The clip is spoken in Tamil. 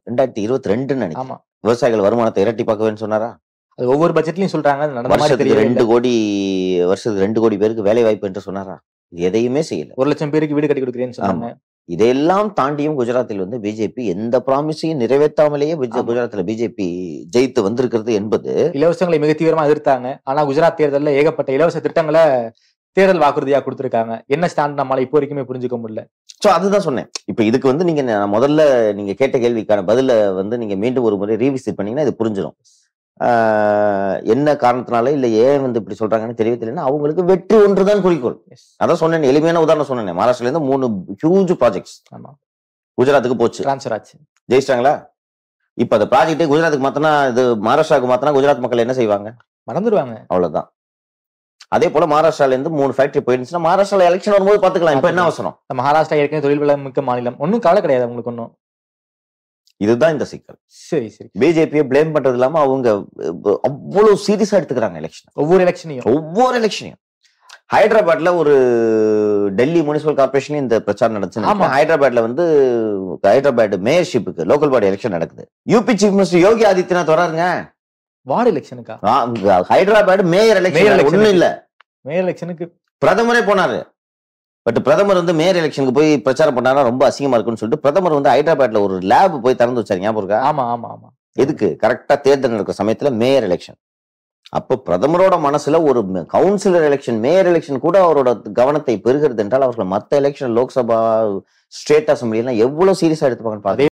ரெண்டாயிரத்தி இருபத்தி ரெண்டுன்னு நினைக்கிறேன் ஆமா விவசாயிகள் வருமானத்தை இரட்டிப்பாக்குவேன்னு சொன்னாரா அது ஒவ்வொரு பட்ஜெட்லயும் சொல்றாங்க அது நடந்த மாதிரி வருஷத்துக்கு தெரியவே ரெண்டு இல்ல. கோடி வருஷத்துக்கு ரெண்டு கோடி பேருக்கு வேலை வாய்ப்பு என்று சொன்னாரா இது எதையுமே செய்யல ஒரு லட்சம் பேருக்கு வீடு கட்டி கொடுக்குறேன்னு சொன்னாங்க இதையெல்லாம் தாண்டியும் குஜராத்தில் வந்து பிஜேபி எந்த ப்ராமிஸையும் நிறைவேற்றாமலேயே குஜ- ஆமா. குஜராத்ல பிஜேபி ஜெயித்து வந்திருக்கிறது என்பது இலவசங்களை மிக தீவிரமா எதிர்த்தாங்க ஆனா குஜராத் தேர்தல்ல ஏகப்பட்ட இலவச திட்டங்களை தேர்தல் வாக்குறுதியா கொடுத்திருக்காங்க என்ன ஸ்டாண்ட் நம்மளால இப்போ வரைக்குமே புரிஞ்சுக்க முடியல சோ அதுதான் சொன்னேன் இப்ப இதுக்கு வந்து நீங்க நான் முதல்ல நீங்க கேட்ட கேள்விக்கான பதில வந்து நீங்க மீண்டும் ஒரு முறை ரீவிசிட் பண்ணீங்கன்னா இது புரிஞ்சிடும் ஆஹ் என்ன காரணத்தினால இல்ல ஏன் வந்து இப்படி சொல்றாங்கன்னு தெரியவில்லைன்னா அவங்களுக்கு வெற்றி ஒன்றுதான் குறிக்கோள் Yes. அதான் சொன்னேன் எளிமையான உதாரணம் சொன்னேன் மகாராஷ்டிரல இருந்து மூணு ஹியூஜ் ப்ராஜெக்ட்ஸ் ஆமா குஜராத்துக்கு போச்சு டிரான்ஸ்ஃபர் ஆச்சு ஜெயிச்சிட்டாங்களா இப்ப அந்த ப்ராஜெக்டே குஜராத்துக்கு மாத்தினா இது மகாராஷ்டிராவுக்கு மாத்தினா குஜராத் மக்கள் என்ன செய்வாங்க மறந்துடுவாங்க அவ்வளவுதான் அதே போல மகாராஷ்டிரால இருந்து மூணு ஃபேக்டரி போயிருந்துச்சுன்னா மகாராஷ்டிரால எலெக்ஷன் வரும்போது பாத்துக்கலாம் இப்ப என்ன அவசரம் இந்த மகாராஷ்டிரா ஏற்கனவே தொழில் வளம் மிக்க மாநிலம் ஒன்றும் கவலை கிடையாது உங்களுக்கு ஒன்றும் இதுதான் இந்த சிக்கல் சரி சரி பிஜேபியை ப்ளேம் பண்றது இல்லாம அவங்க அஹ், அவ்வளவு சீரியஸா எடுத்துக்கிறாங்க எலெக்ஷன் ஒவ்வொரு எலெக்ஷனையும் ஒவ்வொரு எலெக்ஷனையும் ஹைதராபாத்ல ஒரு டெல்லி முனிசிபல் கார்பரேஷன் இந்த பிரச்சாரம் நடந்துச்சு ஆமா. ஹைதராபாத்ல வந்து ஹைதராபாத் மேயர்ஷிப்புக்கு லோக்கல் பாடி எலெக்ஷன் நடக்குது UP chief minister Yogi Adityanath வராருங்க வார்டு எலெக்ஷனுக்கா ஆ, இங்க Hyderabad mayor Mayor election election. ஒண்ணும் இல்ல மேயர் எலெக்ஷனுக்கு பிரதமரே போனாரு பட் பிரதமர் வந்து மேயர் எலெக்ஷனுக்கு போய் பிரச்சாரம் பண்ணாரா ரொம்ப அசிங்கமா இருக்குன்னு சொல்லிட்டு பிரதமர் வந்து ஹைதராபாத்ல ஒரு லேப் போய் திறந்து வச்சாரு ஞாபகம் இருக்கா ஆமா ஆமா ஆமா எதுக்கு கரெக்டா தேர்தல் நடக்கிற சமயத்துல மேயர் எலெக்ஷன் அப்போ பிரதமரோட மனசுல ஒரு கவுன்சிலர் எலெக்ஷன் மேயர் எலெக்ஷன் கூட அவரோட கவனத்தை பெறுகிறது என்றால் அவர்கள் மத்த எலெக்ஷன் லோக்சபா ஸ்டேட் அசம்பிளி எல்லாம் எவ்வளவு சீரியஸா எடுத்துப்பாங்கன்னு பாருங்க